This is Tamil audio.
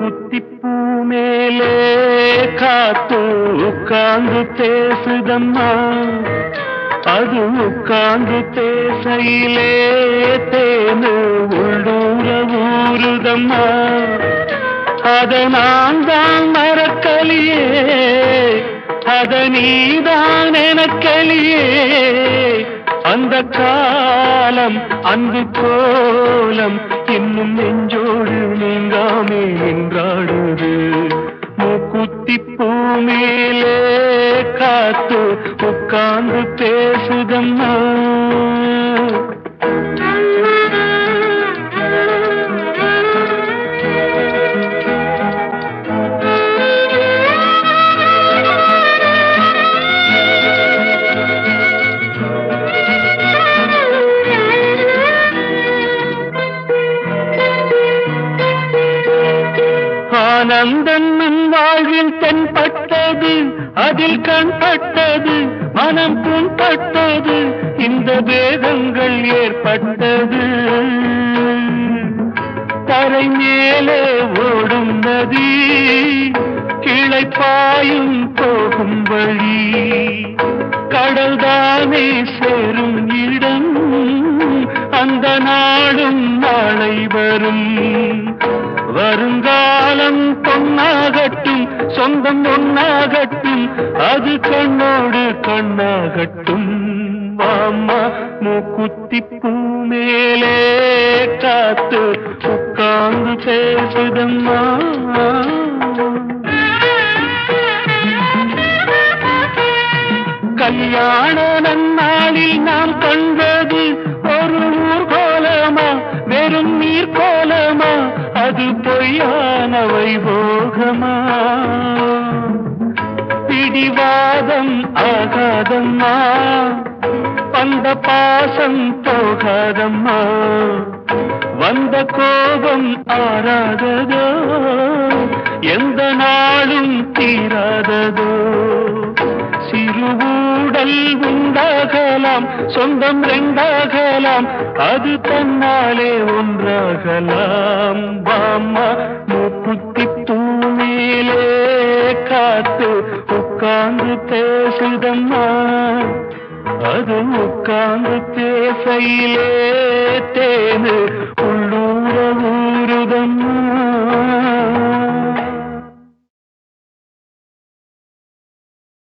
மூக்குத்திப்பூ மேலே காத்து உட்கார்ந்து பேசுதம்மா அது உட்கார்ந்து பேசையிலே தேனு உள்ளூர ஊறுதம்மா அத நான் தான் மறக்கலியே அத நீதான் எனக்கலியே அந்த காலம் அன்பு கோலம் இன்னும் நெஞ்சோடு நீங்காமே நின்றாடுது மூக்குத்தி பூ மேலே காத்து உட்கார்ந்து பேசுதம்மா ஆனந்தம் நம் வாழ்வில் தென்பட்டது அதில் கண்பட்டது மனம் புண்பட்டது இந்த வேதங்கள் ஏற்பட்டது தரை மேலே ஓடும் நதி கிளை பாயும் போகும் வழி கடல்தானே சேரும் இடம் அந்த நாடும் நாளை வரும் வருங்காலம் பொன்னாகட்டும் சொந்தம் ஒன்னாகட்டும் அது கண்ணோடு கண்ணாகட்டும் வாம்மா மூக்குத்தி பூ மேலே காத்து உட்கார்ந்து பேசுதம்மா கல்யாண நன்னாளில் நாம் கண்டது ஒரு ஊர்கோலமா வெறும் நீர் கோலமா அது பொய்யான வைபோகமா பிடிவாதம் ஆகாதம்மா வந்த பாசம் போகாதம்மா வந்த கோபம் ஆறாததோ எந்த நாளும் தீராததோ சிறுவூடல் உண்டாகலாம் சொந்தம் ரெண்டாகலாம் அது தன்னாலே ஒன்றாகலாம் பாம்மா மூக்குத்தி தூமேலே காத்து உட்கார்ந்து பேசுதம்மா அது உட்கார்ந்து பேசையிலே தேனு